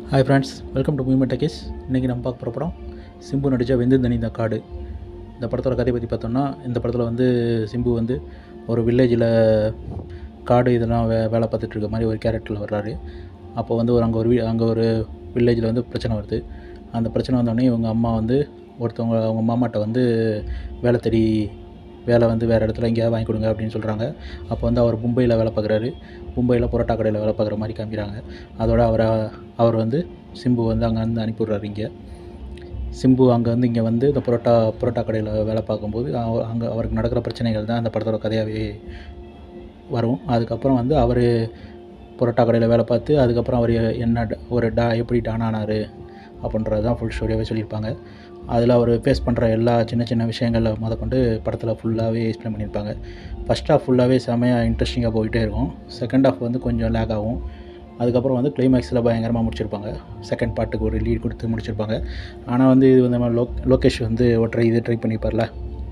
hi friends welcome to Moment Talkies இன்றைக்கி நம்ம பார்க்க போகிற படம் சிம்பு நடித்த வெந்து தனி இந்த காடு இந்த படத்தோட கதையை பற்றி பார்த்தோம்னா இந்த படத்தில் வந்து சிம்பு வந்து ஒரு வில்லேஜில் காடு இதெல்லாம் வே வேலை பார்த்துட்டு இருக்க மாதிரி ஒரு கேரக்டரில் வர்றாரு அப்போ வந்து ஒரு அங்கே ஒரு வீ அங்கே ஒரு வில்லேஜில் வந்து பிரச்சனை வருது அந்த பிரச்சனை வந்தோடனே இவங்க அம்மா வந்து ஒருத்தவங்க அவங்க மாமாட்ட வந்து வேலை தேடி வேலை வந்து வேறு இடத்துல எங்கேயாவது வாங்கி கொடுங்க அப்படின்னு சொல்கிறாங்க அப்போ வந்து அவர் மும்பையில் வேலை பார்க்குறாரு மும்பையில் புரோட்டா கடையில் வேலை பார்க்குற மாதிரி காமிக்கிறாங்க அதோட அவரை அவர் வந்து சிம்பு வந்து அங்கே வந்து அனுப்பிவிட்றாரு இங்கே சிம்பு அங்கே வந்து இங்கே வந்து இந்த புரோட்டா புரோட்டா கடையில் வேலை பார்க்கும்போது அவ- அங்கே அவருக்கு நடக்கிற பிரச்சனைகள் தான் அந்த படத்தோட கதையாகவே வரும் அதுக்கப்புறம் வந்து அவர் புரோட்டா கடையில் வேலை பார்த்து அதுக்கப்புறம் அவர் என்ன ட- ஒரு டா எப்படி டான் ஆனார் அப்படின்றது தான் ஃபுல் ஸ்டோரியாகவே சொல்லியிருப்பாங்க அதில் அவர் ஃபேஸ் பண்ணுற எல்லா சின்ன சின்ன விஷயங்களை முத கொண்டு படத்தில் ஃபுல்லாகவே எக்ஸ்பிளைன் பண்ணியிருப்பாங்க ஃபஸ்ட் ஹாஃப் ஃபுல்லாகவே செமையாக இன்ட்ரெஸ்டிங்காக போயிட்டே இருக்கும் செகண்ட் ஹாஃப் வந்து கொஞ்சம் லேக் ஆகும் அதுக்கப்புறம் வந்து கிளைமேக்ஸில் பயங்கரமாக முடிச்சிருப்பாங்க செகண்ட் பார்ட்டுக்கு ஒரு லீட் கொடுத்து முடிச்சிருப்பாங்க ஆனால் வந்து இது வந்து நம்ம லோக் லோகேஷ் வந்து ஒரு ட்ரை இது ட்ரை பண்ணிப்பார்ல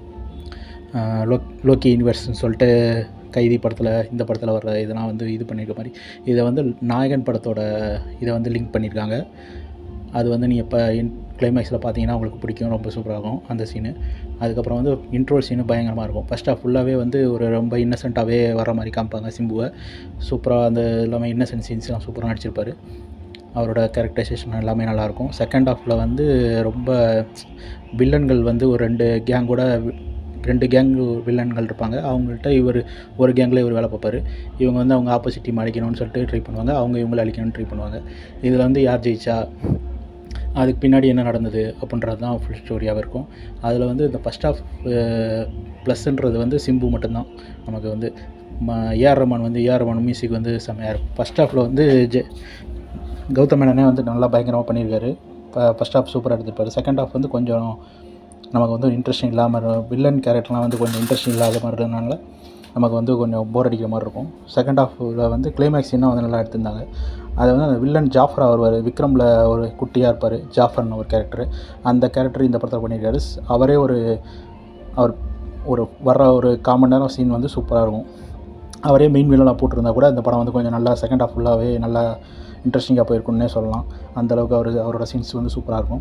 ஆஹ் லோக் லோக்கி யூனிவர்ஸ்னு சொல்லிட்டு கைதி படத்தில் இந்த படத்தில் வர்ற இதெல்லாம் வந்து இது பண்ணியிருக்க மாதிரி இதை வந்து நாயகன் படத்தோட இதை வந்து லிங்க் பண்ணியிருக்காங்க அது வந்து நீங்கள் இப்போ இன் கிளைமேக்ஸில் பார்த்தீங்கன்னா உங்களுக்கு பிடிக்கும் ரொம்ப சூப்பராக இருக்கும் அந்த சீனு அதுக்கப்புறம் வந்து இன்ட்ரோல் சீனு பயங்கரமாக இருக்கும் ஃபஸ்ட் ஆஃப் ஃபுல்லாகவே வந்து ஒரு ரொம்ப இன்னசென்ட்டாகவே வர மாதிரி காமிப்பாங்க சிம்புவை சூப்பராக அந்த எல்லாமே இன்னசென்ட் சீன்ஸ்லாம் சூப்பராக நடிச்சிருப்பாரு அவரோட கேரக்டரைசேஷன் எல்லாமே நல்லாயிருக்கும் செகண்ட் ஹாஃபில் வந்து ரொம்ப வில்லன்கள் வந்து ஒரு ரெண்டு கேங்கோட ரெண்டு கேங் வில்லன்கள் இருப்பாங்க அவங்கள்ட்ட இவர் ஒரு கேங்கில் இவர் வேலை பார்ப்பாரு இவங்க வந்து அவங்க ஆப்போசிட் டீம் அழிக்கணும்னு சொல்லிட்டு ட்ரை பண்ணுவாங்க அவங்க இவங்களை அழிக்கணும்னு ட்ரை பண்ணுவாங்க இதில் வந்து யார் ஜெயிச்சா அதுக்கு பின்னாடி என்ன நடந்தது அப்படின்றது தான் ஃபுல் ஸ்டோரியாகவே இருக்கும் அதில் வந்து இந்த ஃபஸ்ட் ஆஃப் ப்ளஸ்ன்றது வந்து சிம்பு மட்டும்தான் நமக்கு வந்து ஏஆர் ரமான் வந்து ஏஆர் ரமான் மியூசிக் வந்து செம்மையாக இருக்கும் ஃபஸ்ட் ஹாஃபில் வந்து ஜெ கௌதம் மேனனே வந்து நல்லா பயங்கரமாக பண்ணியிருக்காரு இப்போ ஃபஸ்ட் ஹாஃப் சூப்பராக எடுத்திருப்பாரு செகண்ட் ஹாஃப் வந்து கொஞ்சம் நமக்கு வந்து இன்ட்ரெஸ்டிங் இல்லாமல் இருக்கும் வில்லன் கேரக்டர்லாம் வந்து கொஞ்சம் இன்ட்ரெஸ்டிங் இல்லாத மாதிரி இருந்தனால நமக்கு வந்து கொஞ்சம் போர் அடிக்கிற மாதிரி இருக்கும் செகண்ட் ஹாஃபில் வந்து கிளைமேக்ஸ் இன்னும் வந்து நல்லா எடுத்திருந்தாங்க அது வந்து அந்த வில்லன் ஜாஃபரா வருவார் விக்ரமில் ஒரு குட்டியாக இருப்பார் ஜாஃபர்னு ஒரு கேரக்டர் அந்த கேரக்டர் இந்த படத்தில் பண்ணியிருக்காரு அவரே ஒரு அவர் ஒரு வர்ற ஒரு காமன் நேரம் சீன் வந்து சூப்பராக இருக்கும் அவரே மெயின் வில்லனாக போட்டிருந்தா கூட இந்த படம் வந்து கொஞ்சம் நல்லா செகண்ட் ஹாஃப் ஃபுல்லாகவே நல்லா இன்ட்ரெஸ்டிங்காக போயிருக்குன்னே சொல்லலாம் அந்தளவுக்கு அவர் அவரோட சீன்ஸ் வந்து சூப்பராக இருக்கும்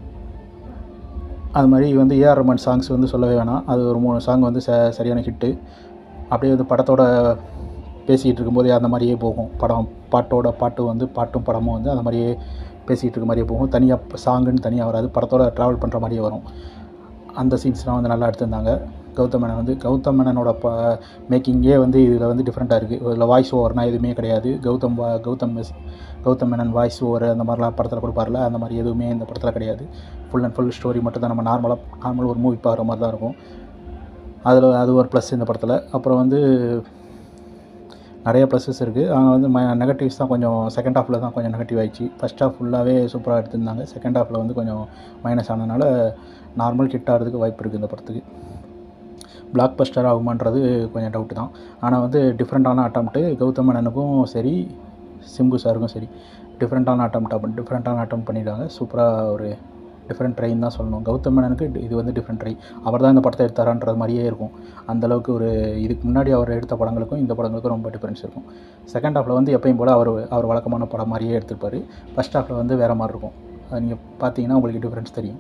அது மாதிரி வந்து ஏஆர் ரமன் சாங்ஸ் வந்து சொல்லவே வேணாம் அது ஒரு மூணு சாங் வந்து ச சரியான ஹிட்டு அப்படியே வந்து படத்தோட பேசிகிட்டு இருக்கும்போதே அந்த மாதிரியே போகும் படம் பாட்டோட பாட்டு வந்து பாட்டும் படமும் வந்து அந்த மாதிரியே பேசிகிட்டு இருக்க மாதிரியே போகும் தனியாக சாங்குன்னு தனியாக வராது படத்தோட ட்ராவல் பண்ணுற மாதிரியே வரும் அந்த சீன்ஸ்லாம் வந்து நல்லா எடுத்திருந்தாங்க கௌதம் மேனன் வந்து கௌதம் மேனனோட ப மேக்கிங்கே வந்து இதில் வந்து டிஃப்ரெண்ட்டாக இருக்குது இதில் வாய்ஸ் ஓவர்னால் எதுவுமே கிடையாது கௌதம் வா Gautham miss Gautham Menon voice over அந்த மாதிரிலாம் படத்தில் கொடுப்பார்ல அந்த மாதிரி எதுவுமே இந்த படத்தில் கிடையாது ஃபுல் அண்ட் ஃபுல் ஸ்டோரி மட்டும் தான் நம்ம நார்மலாக நார்மல் ஒரு மூவி பார்க்குற மாதிரி தான் இருக்கும் அதில் அது ஒரு ப்ளஸ் இந்த படத்தில் அப்புறம் வந்து நிறைய ப்ளஸஸ் இருக்குது ஆனால் வந்து ம நெகட்டிவ்ஸ் தான் கொஞ்சம் செகண்ட் ஹாஃபில் தான் கொஞ்சம் நெகட்டிவ் ஆயிடுச்சு ஃபஸ்ட் ஹாஃப் ஃபுல்லாகவே சூப்பராக எடுத்திருந்தாங்க செகண்ட் ஹாஃபில் வந்து கொஞ்சம் மைனஸ் ஆனதுனால நார்மல் ஹிட் ஆகிறதுக்கு வாய்ப்பு இருக்குது இந்த படத்துக்கு பிளாக் பஸ்டர் ஆகுமான்றது கொஞ்சம் டவுட்டு தான் ஆனால் வந்து டிஃப்ரெண்ட்டான அட்டம்ப்ட்டு கௌதம் மேனனுக்கும் சரி சிம்பு சாருக்கும் சரி டிஃப்ரெண்ட்டான அட்டம் டிஃப்ரெண்ட்டான அட்டம் பண்ணியிருக்காங்க சூப்பராக ஒரு டிஃப்ரெண்ட் ட்ரைன் தான் சொல்லணும் கௌதம் மேனனுக்கு இது வந்து டிஃப்ரெண்ட் ட்ரை அவர் தான் இந்த படத்தை எடுத்தாரான்றது மாதிரியே இருக்கும் அந்தளவுக்கு ஒரு இதுக்கு முன்னாடி அவர் எடுத்த படங்களுக்கும் இந்த படங்களுக்கும் ரொம்ப டிஃப்ரென்ஸ் இருக்கும் செகண்ட் ஹாஃபில் வந்து எப்பயும் போல் அவர் அவர் வழக்கமான படம் மாதிரியே எடுத்திருப்பார் ஃபஸ்ட் ஹாஃபில் வந்து வேறு மாதிரி இருக்கும் அது நீங்கள் பார்த்தீங்கன்னா உங்களுக்கு டிஃப்ரென்ஸ் தெரியும்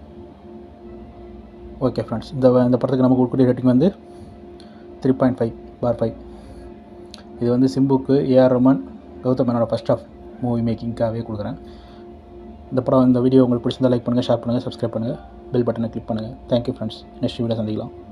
ஓகே ஃப்ரெண்ட்ஸ் இந்த இந்த படத்துக்கு நமக்கு கொடுக்கக்கூடிய ரேட்டிங் வந்து three point five for five இது வந்து சிம்புக்கு ஏஆர் ரமன் கௌதம் மேனோட ஃபஸ்ட் ஆஃப் மூவி மேக்கிங்காகவே கொடுக்குறேன் இந்த படம் இந்த வீடியோ உங்களுக்கு பிடிச்சிருந்தா லைக் பண்ணுங்கள் ஷேர் பண்ணுங்கள் சப்ஸ்கிரைப் பண்ணுங்கள் பெல் பட்டனை கிளிக் பண்ணுங்கள் தேங்க்யூ ஃப்ரெண்ட்ஸ் நெக்ஸ்ட் வீடியோ சந்திக்கலாம்